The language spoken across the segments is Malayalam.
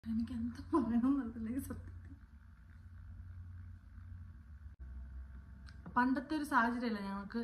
എനിക്ക് എന്താ പറയണമെന്നറിയില്ല ഈ സത്യത്തിൽ പണ്ടത്തെ ഒരു സാഹചര്യമല്ല ഞങ്ങൾക്ക്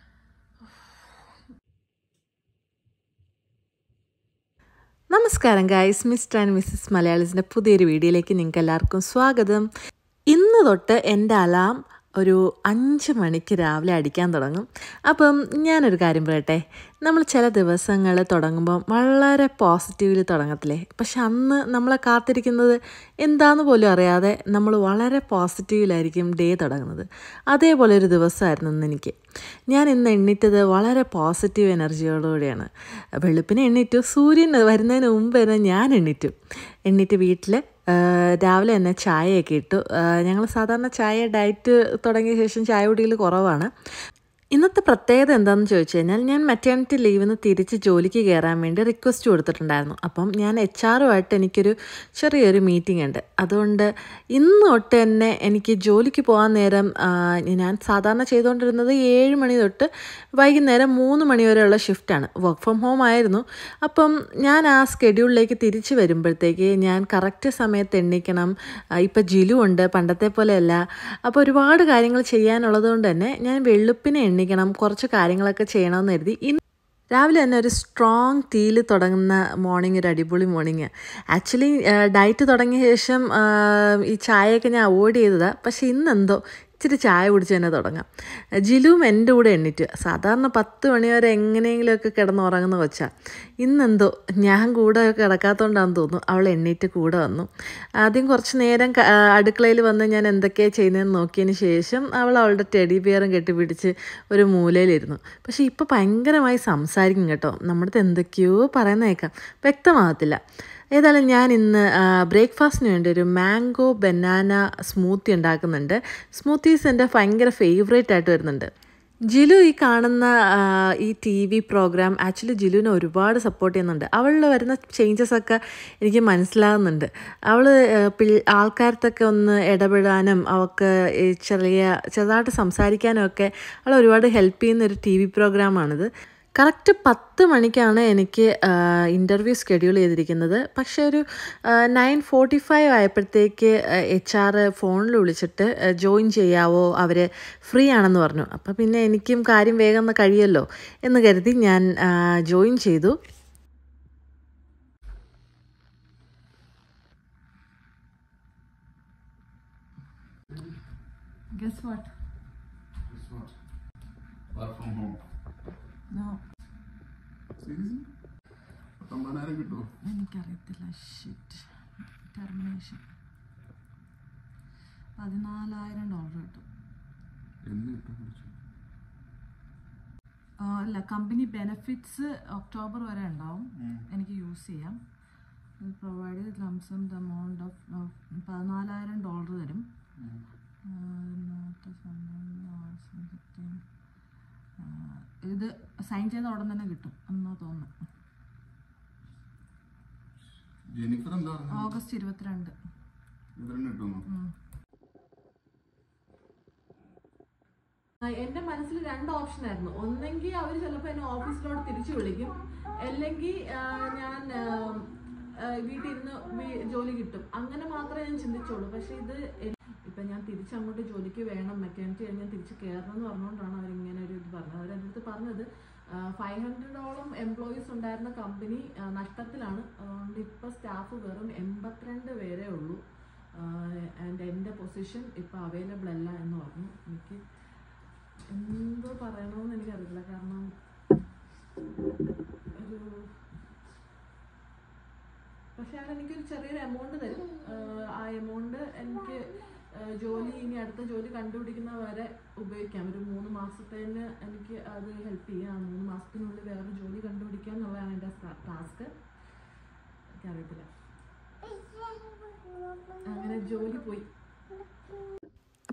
നമസ്കാരം ഗായ്സ് മിസ്റ്റർ ആൻഡ് മിസ്സസ് മലയാളീസിൻ്റെ പുതിയൊരു വീഡിയോയിലേക്ക് നിങ്ങൾക്ക് എല്ലാവർക്കും സ്വാഗതം ഇന്ന് തൊട്ട് എൻ്റെ അലാം ഒരു അഞ്ച് മണിക്ക് രാവിലെ അടിക്കാൻ തുടങ്ങും അപ്പം ഞാനൊരു കാര്യം പറയട്ടെ നമ്മൾ ചില ദിവസങ്ങൾ തുടങ്ങുമ്പോൾ വളരെ പോസിറ്റീവിൽ തുടങ്ങത്തില്ലേ പക്ഷെ അന്ന് നമ്മളെ കാത്തിരിക്കുന്നത് എന്താന്ന് പോലും അറിയാതെ നമ്മൾ വളരെ പോസിറ്റീവിലായിരിക്കും ഡേ തുടങ്ങുന്നത് അതേപോലെ ഒരു ദിവസമായിരുന്നു ഇന്ന് എനിക്ക് ഞാൻ ഇന്ന് എണ്ണീറ്റത് വളരെ പോസിറ്റീവ് എനർജിയോടുകൂടിയാണ് വെളുപ്പിനെ എണ്ണീറ്റു സൂര്യൻ വരുന്നതിന് മുമ്പ് തന്നെ ഞാൻ എണ്ണീറ്റു എണ്ണീറ്റ് വീട്ടിൽ രാവിലെ തന്നെ ചായയൊക്കെ ഇട്ടു ഞങ്ങൾ സാധാരണ ചായ ഡയറ്റ് തുടങ്ങിയ ശേഷം ചായ കുടിയിൽ കുറവാണ് ഇന്നത്തെ പ്രത്യേകത എന്താണെന്ന് ചോദിച്ചു കഴിഞ്ഞാൽ ഞാൻ മെറ്റേണിറ്റി ലീവിൽ നിന്ന് തിരിച്ച് ജോലിക്ക് കയറാൻ വേണ്ടി റിക്വസ്റ്റ് കൊടുത്തിട്ടുണ്ടായിരുന്നു അപ്പം ഞാൻ എച്ച് ആറുമായിട്ട് എനിക്കൊരു ചെറിയൊരു മീറ്റിംഗ് ഉണ്ട് അതുകൊണ്ട് ഇന്ന് തൊട്ട് തന്നെ എനിക്ക് ജോലിക്ക് പോകാൻ നേരം ഞാൻ സാധാരണ ചെയ്തുകൊണ്ടിരുന്നത് ഏഴ് മണി തൊട്ട് വൈകുന്നേരം മൂന്ന് മണി വരെയുള്ള ഷിഫ്റ്റാണ് വർക്ക് ഫ്രം ഹോം ആയിരുന്നു അപ്പം ഞാൻ ആ സ്കെഡ്യൂളിലേക്ക് തിരിച്ച് വരുമ്പോഴത്തേക്ക് ഞാൻ കറക്റ്റ് സമയത്ത് എണ്ണിക്കണം ഇപ്പം ജിലു ഉണ്ട് പണ്ടത്തെ പോലെയല്ല അപ്പോൾ ഒരുപാട് കാര്യങ്ങൾ ചെയ്യാനുള്ളത് കൊണ്ട് തന്നെ ഞാൻ വെളുപ്പിനെ എണ്ണിക്കണം കുറച്ച് കാര്യങ്ങളൊക്കെ ചെയ്യണമെന്ന് കരുതി ഇന്ന് രാവിലെ തന്നെ ഒരു സ്ട്രോങ് ടീയിൽ തുടങ്ങുന്ന മോർണിംഗ് ഒരു അടിപൊളി മോർണിംഗ് ആക്ച്വലി ഡയറ്റ് തുടങ്ങിയ ശേഷം ഈ ചായയൊക്കെ ഞാൻ അവോയ്ഡ് ചെയ്തതാണ് പക്ഷേ ഇന്നെന്തോ ഇച്ചിരി ചായ കുടിച്ച് തന്നെ തുടങ്ങാം ജിലുവും എൻ്റെ കൂടെ എണ്ണിറ്റ് സാധാരണ പത്ത് മണി വരെ എങ്ങനെയെങ്കിലുമൊക്കെ കിടന്നുറങ്ങുന്ന കൊച്ചാൽ ഇന്നെന്തോ ഞാൻ കൂടെ കിടക്കാത്തതുകൊണ്ടാണെന്ന് തോന്നുന്നു അവൾ എണ്ണീറ്റ് കൂടെ വന്നു ആദ്യം കുറച്ച് നേരം അടുക്കളയിൽ വന്ന് ഞാൻ എന്തൊക്കെയാണ് ചെയ്യുന്നതെന്ന് നോക്കിയതിന് ശേഷം അവൾ അവളുടെ ടെഡി ബിയറും കെട്ടിപ്പിടിച്ച് ഒരു മൂലയിലിരുന്നു പക്ഷേ ഇപ്പോൾ ഭയങ്കരമായി സംസാരിക്കും കേട്ടോ നമ്മുടെ എന്തൊക്കെയോ പറയുന്ന കേൾക്കാം വ്യക്തമാകത്തില്ല ഏതായാലും ഞാൻ ഇന്ന് ബ്രേക്ക്ഫാസ്റ്റിന് വേണ്ടി ഒരു മാംഗോ ബനാന സ്മൂത്തി ഉണ്ടാക്കുന്നുണ്ട് സ്മൂത്തീസ് എൻ്റെ ഭയങ്കര ഫേവറേറ്റ് ആയിട്ട് വരുന്നുണ്ട് ജിലു ഈ കാണുന്ന ഈ ടി വി പ്രോഗ്രാം ആക്ച്വലി ജിലുവിനെ ഒരുപാട് സപ്പോർട്ട് ചെയ്യുന്നുണ്ട് അവളിൽ വരുന്ന ചേഞ്ചസ് ഒക്കെ എനിക്ക് മനസ്സിലാകുന്നുണ്ട് അവൾ ആൾക്കാരത്തൊക്കെ ഒന്ന് ഇടപെടാനും അവൾക്ക് ചെറിയ ചെറുതായിട്ട് സംസാരിക്കാനും ഒക്കെ അവൾ ഒരുപാട് ഹെൽപ്പ് ചെയ്യുന്ന ഒരു ടി വി പ്രോഗ്രാമാണിത് കറക്റ്റ് പത്ത് മണിക്കാണ് എനിക്ക് ഇൻ്റർവ്യൂ ഷെഡ്യൂൾ ചെയ്തിരിക്കുന്നത് പക്ഷേ ഒരു നയൻ ഫോർട്ടി ഫൈവ് ആയപ്പോഴത്തേക്ക് എച്ച് ആർ ഫോണിൽ വിളിച്ചിട്ട് ജോയിൻ ചെയ്യാവോ അവർ ഫ്രീ ആണെന്ന് പറഞ്ഞു അപ്പോൾ പിന്നെ എനിക്കും കാര്യം വേഗം ഒന്ന് കഴിയല്ലോ എന്ന് കരുതി ഞാൻ ജോയിൻ ചെയ്തു guess what Guess what? Work from home. No Seriously? പത്തൊമ്പതിനായിരം കിട്ടുമോ എനിക്കറിയത്തില്ല ഷിറ്റ് ടെർമിനേഷൻ പതിനാലായിരം ഡോളർ കിട്ടും എന്ന് കിട്ടും വിളിച്ചു ആ, അല്ല കമ്പനി ബെനിഫിറ്റ്സ് ഒക്ടോബർ വരെ ഉണ്ടാവും എനിക്ക് യൂസ് ചെയ്യാം provide lumpsum the amount of പതിനാലായിരം ഡോളർ തരും ആ, ഇതിനകത്ത് സംഭവം ആവശ്യം കിട്ടിയ, ആ, ഇത് സൈൻ ചെയ്ത ഉടൻ തന്നെ കിട്ടും എന്നാ തോന്നുന്നു ജെനിഫർ എന്താ പറഞ്ഞത് ഓഗസ്റ്റ് ഇരുപത്തിരണ്ട് ഇതിന് കിട്ടുമോ ആ, എന്റെ മനസ്സിൽ രണ്ട് ഓപ്ഷൻ ആയിരുന്നു ഒന്നെങ്കിൽ അവർ ചിലപ്പോൾ എന്നെ ഓഫീസിലോട്ട് തിരിച്ചു വിളിക്കും അല്ലെങ്കിൽ ആ, ഞാൻ ആ, ആ, വീട്ടിൽ ഇരുന്ന് വീ- ജോലി കിട്ടും അങ്ങനെ മാത്രമേ ഞാൻ ചിന്തിച്ചുള്ളൂ പക്ഷെ ഇത് എ- ഇപ്പൊ ഞാൻ തിരിച്ചങ്ങോട്ട് ജോലിക്ക് വേണം മെക്കാനിറ്റി കഴിഞ്ഞാൽ തിരിച്ച് കയറണം എന്ന് പറഞ്ഞുകൊണ്ടാണ് അവർ ഇങ്ങനെ ഒരു ഇത് പറഞ്ഞത് അവർ എൻ്റെ അടുത്ത് പറഞ്ഞത് ഫൈവ് ഹൺഡ്രഡോളം എംപ്ലോയീസ് ഉണ്ടായിരുന്ന കമ്പനി നഷ്ടത്തിലാണ് അതുകൊണ്ട് ഇപ്പോൾ സ്റ്റാഫ് വെറും എൺപത്തിരണ്ട് പേരേ ഉള്ളൂ ആൻഡ് എൻ്റെ പൊസിഷൻ ഇപ്പോൾ അവൈലബിൾ അല്ല എന്ന് പറഞ്ഞു എനിക്ക് എന്തോ പറയണമെന്ന് എനിക്കറിയില്ല കാരണം ഒരു പക്ഷെ അവർ എനിക്കൊരു ചെറിയൊരു എമൗണ്ട് തരും ആഹ് ആ എമൗണ്ട് എനിക്ക് ആഹ് ജോലി ഇനി അടുത്ത ജോലി കണ്ടുപിടിക്കുന്ന വരെ ഉപയോഗിക്കാം ഒരു മൂന്ന് മാസത്തേന് എനിക്ക് അത് ഹെൽപ്പ് ചെയ്യും ആ മൂന്ന് മാസത്തിനുള്ളിൽ വേറെ ജോലി കണ്ടുപിടിക്കുക എന്നുള്ളതാണ് എൻ്റെ ടാസ്ക് എനിക്കറിയത്തില്ല അങ്ങനെ ജോലി പോയി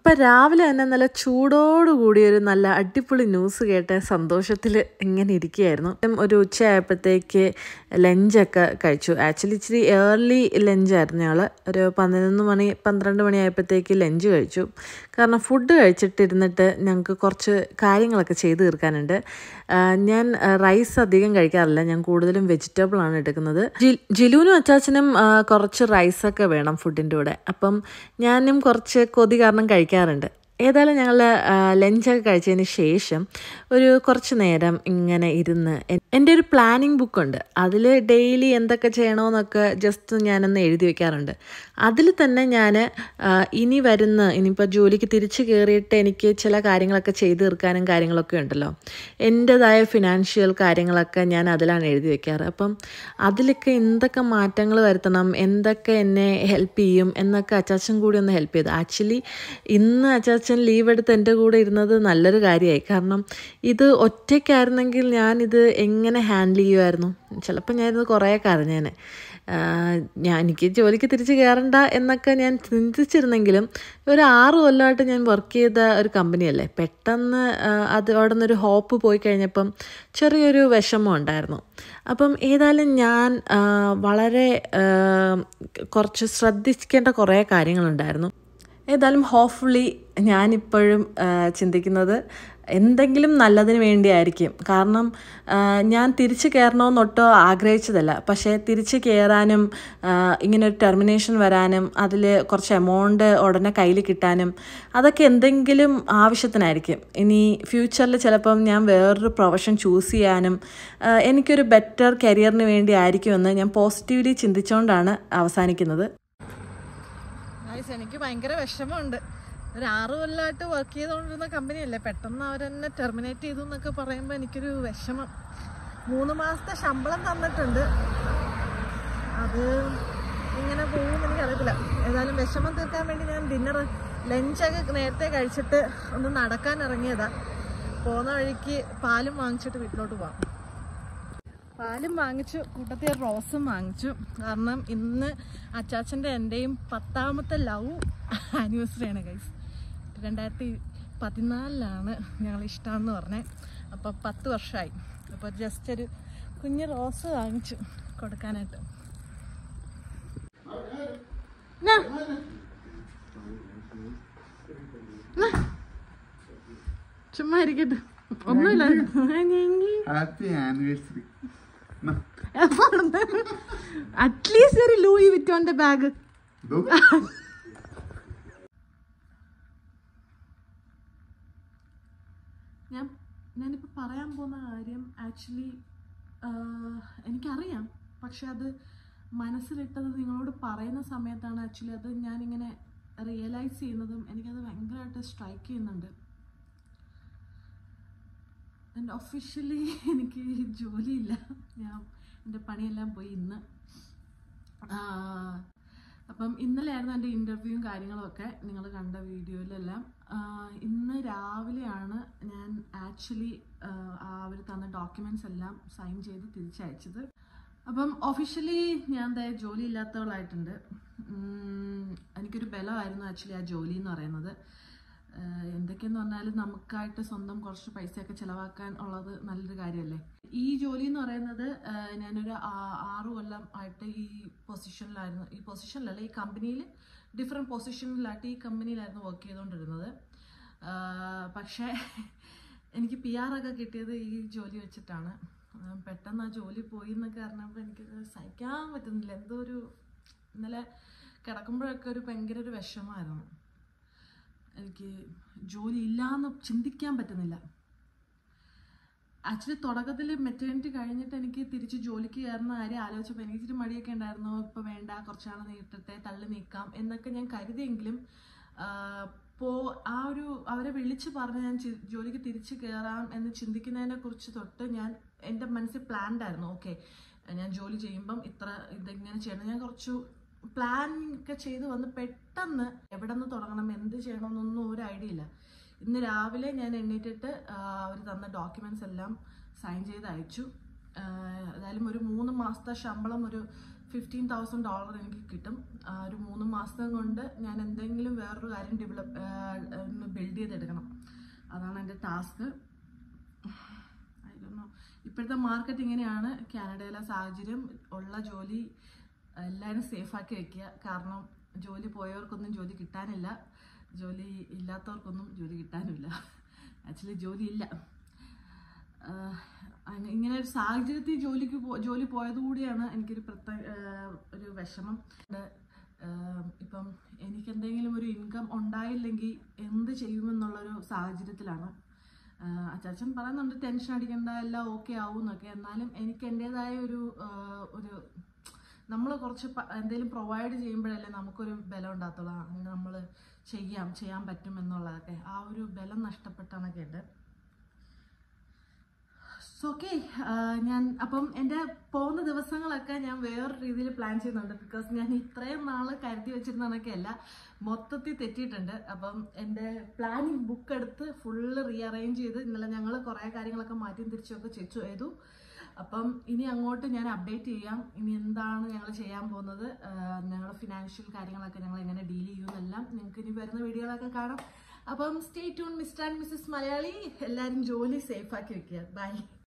ഇപ്പം രാവിലെ തന്നെ നല്ല ചൂടോടുകൂടി ഒരു നല്ല അടിപൊളി ന്യൂസ് കേട്ട സന്തോഷത്തിൽ ഇങ്ങനെ ഇരിക്കുകയായിരുന്നു ഒരു ഉച്ചയായപ്പോഴത്തേക്ക് ലഞ്ചൊക്കെ കഴിച്ചു ആക്ച്വലി ഇച്ചിരി ഏർലി ലഞ്ചായിരുന്നു ഞങ്ങൾ ഒരു പതിനൊന്ന് മണി പന്ത്രണ്ട് മണി ആയപ്പോഴത്തേക്ക് ലഞ്ച് കഴിച്ചു കാരണം ഫുഡ് കഴിച്ചിട്ടിരുന്നിട്ട് ഞങ്ങൾക്ക് കുറച്ച് കാര്യങ്ങളൊക്കെ ചെയ്തു തീർക്കാനുണ്ട് ആ, ഞാൻ റൈസ് അധികം കഴിക്കാറില്ല ഞാൻ കൂടുതലും വെജിറ്റബിൾ ആണ് എടുക്കുന്നത് ജി- ജിലുവിനും അച്ചാച്ചനും ആ, കുറച്ച് റൈസൊക്കെ വേണം ഫുഡിൻ്റെ കൂടെ അപ്പം ഞാനും കുറച്ച് കൊതി കാരണം കഴിക്കാറുണ്ട് ഏതായാലും ഞങ്ങൾ ലഞ്ചൊക്കെ കഴിച്ചതിന് ശേഷം ഒരു കുറച്ച് നേരം ഇങ്ങനെ ഇരുന്ന് എൻ- എൻ്റെ ഒരു പ്ലാനിങ് ബുക്കുണ്ട് അതിൽ ഡെയിലി എന്തൊക്കെ ചെയ്യണമെന്നൊക്കെ ജസ്റ്റ് ഞാനൊന്ന് എഴുതി വെക്കാറുണ്ട് അതിൽ തന്നെ ഞാൻ ഇനി വരുന്ന ഇനിയിപ്പോൾ ജോലിക്ക് തിരിച്ച് കയറിയിട്ട് എനിക്ക് ചില കാര്യങ്ങളൊക്കെ ചെയ്തു തീർക്കാനും കാര്യങ്ങളൊക്കെ ഉണ്ടല്ലോ എൻ്റെതായ ഫിനാൻഷ്യൽ കാര്യങ്ങളൊക്കെ ഞാൻ അതിലാണ് എഴുതി വെക്കാറ് അപ്പം അതിലൊക്കെ എന്തൊക്കെ മാറ്റങ്ങൾ വരുത്തണം എന്തൊക്കെ എന്നെ ഹെൽപ്പ് ചെയ്യും എന്നൊക്കെ അച്ചാച്ചൻ കൂടി ഒന്ന് ഹെൽപ്പ് ചെയ്തു ആക്ച്വലി ഇന്ന് അച്ചാച്ചൻ ലീവ് എടുത്ത് എൻ്റെ കൂടെ ഇരുന്നത് നല്ലൊരു കാര്യമായി കാരണം ഇത് ഒറ്റയ്ക്കായിരുന്നെങ്കിൽ ഞാനിത് എങ്ങനെ ഹാൻഡിൽ ചെയ്യുമായിരുന്നു ചിലപ്പോൾ ഞാനിത് കുറേ കരഞ്ഞേനെ ആഹ് ഞാൻ എനിക്ക് ജോലിക്ക് തിരിച്ച് കയറണ്ട എന്നൊക്കെ ഞാൻ ചിന്തിച്ചിരുന്നെങ്കിലും ഒരു ആറ് കൊല്ലമായിട്ട് ഞാൻ വർക്ക് ചെയ്ത ഒരു കമ്പനിയല്ലേ പെട്ടെന്ന് ആഹ് അത് അവിടെ നിന്നൊരു ഹോപ്പ് പോയി കഴിഞ്ഞപ്പം ചെറിയൊരു വിഷമം ഉണ്ടായിരുന്നു അപ്പം ഏതായാലും ഞാൻ ആഹ് വളരെ ആഹ് കുറച്ച് ശ്രദ്ധിക്കേണ്ട കുറേ കാര്യങ്ങളുണ്ടായിരുന്നു ഏതായാലും ഹോപ്പ്ഫുള്ളി ഞാനിപ്പോഴും ആ, ചിന്തിക്കുന്നത് എന്തെങ്കിലും നല്ലതിന് വേണ്ടിയായിരിക്കും കാരണം ആ, ഞാൻ തിരിച്ച് കയറണമെന്നൊട്ടോ ആഗ്രഹിച്ചതല്ല പക്ഷേ തിരിച്ച് കയറാനും ആ, ഇങ്ങനെ ഒരു ടെർമിനേഷൻ വരാനും അതിൽ കുറച്ച് എമൗണ്ട് ഉടനെ കയ്യിൽ കിട്ടാനും അതൊക്കെ എന്തെങ്കിലും ആവശ്യത്തിനായിരിക്കും ഇനി ഫ്യൂച്ചറിൽ ചിലപ്പം ഞാൻ വേറൊരു പ്രൊഫഷൻ ചൂസ് ചെയ്യാനും ആ, എനിക്കൊരു ബെറ്റർ കരിയറിന് വേണ്ടി ആയിരിക്കുമെന്ന് ഞാൻ പോസിറ്റീവ്ലി ചിന്തിച്ചുകൊണ്ടാണ് അവസാനിക്കുന്നത് ഗൈസ് എനിക്ക് ഭയങ്കര വിഷമമുണ്ട് ഒരു ആറ് കൊല്ലമായിട്ട് വർക്ക് ചെയ്തുകൊണ്ടിരുന്ന കമ്പനിയല്ലേ പെട്ടെന്ന് അവരെന്നെ ടെർമിനേറ്റ് ചെയ്തു എന്നൊക്കെ പറയുമ്പോൾ എനിക്കൊരു വിഷമം മൂന്ന് മാസത്തെ ശമ്പളം തന്നിട്ടുണ്ട് അത് ഇങ്ങനെ പോകും എനിക്കറിയത്തില്ല ഏതായാലും വിഷമം തീർക്കാൻ വേണ്ടി ഞാൻ ഡിന്നർ ലഞ്ചൊക്കെ നേരത്തെ കഴിച്ചിട്ട് ഒന്ന് നടക്കാൻ ഇറങ്ങിയതാ പോകുന്ന വഴിക്ക് പാലും വാങ്ങിച്ചിട്ട് വീട്ടിലോട്ട് പോവാം പാലും വാങ്ങിച്ചു കൂട്ടത്തിൽ ഒരു റോസും വാങ്ങിച്ചു കാരണം ഇന്ന് അച്ചാച്ചൻ്റെ എൻ്റെയും പത്താമത്തെ ലവ് ആനിവേഴ്സറിയാണ് ഗൈസ് രണ്ടായിരത്തി പതിനാലിലാണ് ഞങ്ങൾ ഇഷ്ടമാണെന്ന് പറഞ്ഞത് അപ്പോൾ പത്ത് വർഷമായി അപ്പോൾ ജസ്റ്റ് ഒരു കുഞ്ഞ് റോസ് വാങ്ങിച്ചു കൊടുക്കാനായിട്ട് നാ. ചുമ്മാ ഇരിക്കട്ടെ ഒന്നുമില്ല Happy anniversary. No. അറ്റ്ലീസ്റ്റ് ഒരു ലൂയി വിറ്റോന്റെ ബാഗ് Look. ഞാൻ ഞാനിപ്പോൾ പറയാൻ പോകുന്ന കാര്യം ആക്ച്വലി എനിക്കറിയാം പക്ഷെ അത് മനസ്സിലിട്ടത് നിങ്ങളോട് പറയുന്ന സമയത്താണ് ആക്ച്വലി അത് ഞാനിങ്ങനെ റിയലൈസ് ചെയ്യുന്നതും എനിക്കത് ഭയങ്കരമായിട്ട് സ്ട്രൈക്ക് ചെയ്യുന്നുണ്ട് എൻ്റെ ഒഫീഷ്യലി എനിക്ക് ജോലിയില്ല ഞാൻ എൻ്റെ പണിയെല്ലാം പോയി ഇന്ന് ആഹ് അപ്പം ഇന്നലെയായിരുന്നു എൻ്റെ ഇൻ്റർവ്യൂവും കാര്യങ്ങളുമൊക്കെ നിങ്ങൾ കണ്ട വീഡിയോയിലെല്ലാം ആഹ് ഇന്ന് രാവിലെയാണ് ഞാൻ ആക്ച്വലി അവർ തന്ന ഡോക്യുമെൻറ്റ്സ് എല്ലാം സൈൻ ചെയ്ത് തിരിച്ചയച്ചത് അപ്പം ഒഫീഷ്യലി ഞാൻ ദേ ജോലി ഇല്ലാത്തവളായിട്ടുണ്ട് ഉം, എനിക്കൊരു ബലമായിരുന്നു ആക്ച്വലി ആ ജോലി എന്ന് പറയുന്നത് ആഹ് എന്തൊക്കെയെന്ന് പറഞ്ഞാലും നമുക്കായിട്ട് സ്വന്തം കുറച്ച് പൈസയൊക്കെ ചിലവാക്കാൻ ഉള്ളത് നല്ലൊരു കാര്യമല്ലേ ഈ ജോലി എന്ന് പറയുന്നത് ആഹ് ഞാനൊരു ആ- ആറ് കൊല്ലം ആയിട്ട് ഈ പൊസിഷനിലായിരുന്നു ഈ പൊസിഷനിലല്ല ഈ കമ്പനിയിൽ ഡിഫറെൻറ്റ് പൊസിഷനിലായിട്ട് ഈ കമ്പനിയിലായിരുന്നു വർക്ക് ചെയ്തുകൊണ്ടിരുന്നത് ആഹ് പക്ഷേ എനിക്ക് പി ആർ ഒക്കെ കിട്ടിയത് ഈ ജോലി വെച്ചിട്ടാണ് ആഹ് പെട്ടെന്ന് ആ ജോലി പോയി എന്നൊക്കെ അറിഞ്ഞപ്പോൾ എനിക്കത് സഹിക്കാൻ പറ്റുന്നില്ല എന്തോ ഒരു ഇന്നലെ കിടക്കുമ്പോഴൊക്കെ ഒരു ഭയങ്കര ഒരു വിഷമമായിരുന്നു എനിക്ക് ജോലി ഇല്ലാന്ന് ചിന്തിക്കാൻ പറ്റുന്നില്ല ആക്ച്വലി തുടക്കത്തിൽ മെറ്റേണിറ്റി കഴിഞ്ഞിട്ട് എനിക്ക് തിരിച്ച് ജോലിക്ക് കയറുന്ന കാര്യം ആലോചിച്ചപ്പോൾ എനിക്ക് ഇച്ചിരി മടിയൊക്കെ ഉണ്ടായിരുന്നു ഇപ്പോൾ വേണ്ട കുറച്ചാൾ നീട്ടട്ടെ തള്ളി നീക്കാം എന്നൊക്കെ ഞാൻ കരുതിയെങ്കിലും പോ ആ ഒരു അവരെ വിളിച്ച് പറഞ്ഞ് ഞാൻ ചി- ജോലിക്ക് തിരിച്ച് കയറാം എന്ന് ചിന്തിക്കുന്നതിനെ കുറിച്ച് തൊട്ട് ഞാൻ എൻ്റെ മനസ്സിൽ പ്ലാൻഡ് ആയിരുന്നു ഓക്കെ ഞാൻ ജോലി ചെയ്യുമ്പം ഇത്ര ഇതെങ്ങനെ ചെയ്യണം ഞാൻ കുറച്ചു പ്ലാൻ ഒക്കെ ചെയ്ത് വന്ന് പെട്ടെന്ന് എവിടെ നിന്ന് തുടങ്ങണം എന്ത് ചെയ്യണം എന്നൊന്നും ഒരു ഐഡിയ ഇല്ല ഇന്ന് രാവിലെ ഞാൻ എണ്ണീറ്റിട്ട് അവർ തന്ന ഡോക്യുമെന്റ്സ് എല്ലാം സൈൻ ചെയ്ത് അയച്ചു ആഹ് ഏതായാലും ഒരു മൂന്ന് മാസത്തെ ശമ്പളം ഒരു ഫിഫ്റ്റീൻ തൗസൻഡ് ഡോളർ എനിക്ക് കിട്ടും ആ, ഒരു മൂന്ന് മാസം കൊണ്ട് ഞാൻ എന്തെങ്കിലും വേറൊരു കാര്യം ഡെവലപ്പ് ബിൽഡ് ചെയ്തെടുക്കണം അതാണ് എൻ്റെ ടാസ്ക് ഇപ്പോഴത്തെ മാർക്കറ്റ് ഇങ്ങനെയാണ് കാനഡയിലെ സാഹചര്യം ഉള്ള ജോലി എല്ലാവരും സേഫാക്കി വെക്കുക കാരണം ജോലി പോയവർക്കൊന്നും ജോലി കിട്ടാനില്ല ജോലി ഇല്ലാത്തവർക്കൊന്നും ജോലി കിട്ടാനുമില്ല ആക്ച്വലി ജോലി ഇല്ല ആഹ് അങ്ങ- ഇങ്ങനെ ഒരു സാഹചര്യത്തിൽ ജോലിക്ക് പോ ജോലി പോയതുകൂടിയാണ് എനിക്കൊരു പ്രത്യേക ആഹ് ഒരു വിഷമം ഉണ്ട്. ആഹ് ഇപ്പം എനിക്ക് എന്തെങ്കിലും ഒരു ഇൻകം ഉണ്ടായില്ലെങ്കിൽ എന്ത് ചെയ്യുമെന്നുള്ളൊരു സാഹചര്യത്തിലാണ് ആഹ് അച്ചാച്ചൻ പറയുന്നുണ്ട് ടെൻഷൻ അടിക്കണ്ട എല്ലാം ഓക്കെ ആവും എന്നൊക്കെ എന്നാലും എനിക്ക് എൻ്റെതായ ഒരു ആഹ് ഒരു നമ്മൾ കുറച്ച് പ- എന്തെങ്കിലും പ്രൊവൈഡ് ചെയ്യുമ്പോഴല്ലേ നമുക്കൊരു ബലം ഉണ്ടാകത്തുള്ളൂ നമ്മൾ ചെയ്യാം ചെയ്യാൻ പറ്റും എന്നുള്ളതൊക്കെ ആ ഒരു ബലം നഷ്ടപ്പെട്ടാണൊക്കെ ഉണ്ട് ഓക്കെ ഞാൻ അപ്പം എൻ്റെ പോകുന്ന ദിവസങ്ങളൊക്കെ ഞാൻ വേറെ രീതിയിൽ പ്ലാൻ ചെയ്യുന്നുണ്ട് ബിക്കോസ് ഞാൻ ഇത്രയും നാൾ കരുതി വെച്ചിരുന്നതൊക്കെ അല്ല മൊത്തത്തിൽ തെറ്റിയിട്ടുണ്ട് അപ്പം എൻ്റെ പ്ലാനിങ് ബുക്ക് എടുത്ത് ഫുള്ള് റീഅറേഞ്ച് ചെയ്ത് ഇന്നലെ ഞങ്ങൾ കുറേ കാര്യങ്ങളൊക്കെ മാറ്റിയും തിരിച്ചൊക്കെ ചെച്ചു ചെയ്തു അപ്പം ഇനി അങ്ങോട്ട് ഞാൻ അപ്ഡേറ്റ് ചെയ്യാം ഇനി എന്താണ് ഞങ്ങൾ ചെയ്യാൻ പോകുന്നത് ഞങ്ങൾ ഫിനാൻഷ്യൽ കാര്യങ്ങളൊക്കെ ഞങ്ങൾ എങ്ങനെ ഡീൽ ചെയ്യുമെന്നെല്ലാം നിങ്ങൾക്ക് ഇനി വരുന്ന വീഡിയോകളൊക്കെ കാണാം അപ്പം stay tune mister and missus Malayali എല്ലാവരും ജോലി സേഫ് ആക്കി വെക്കുക ബൈ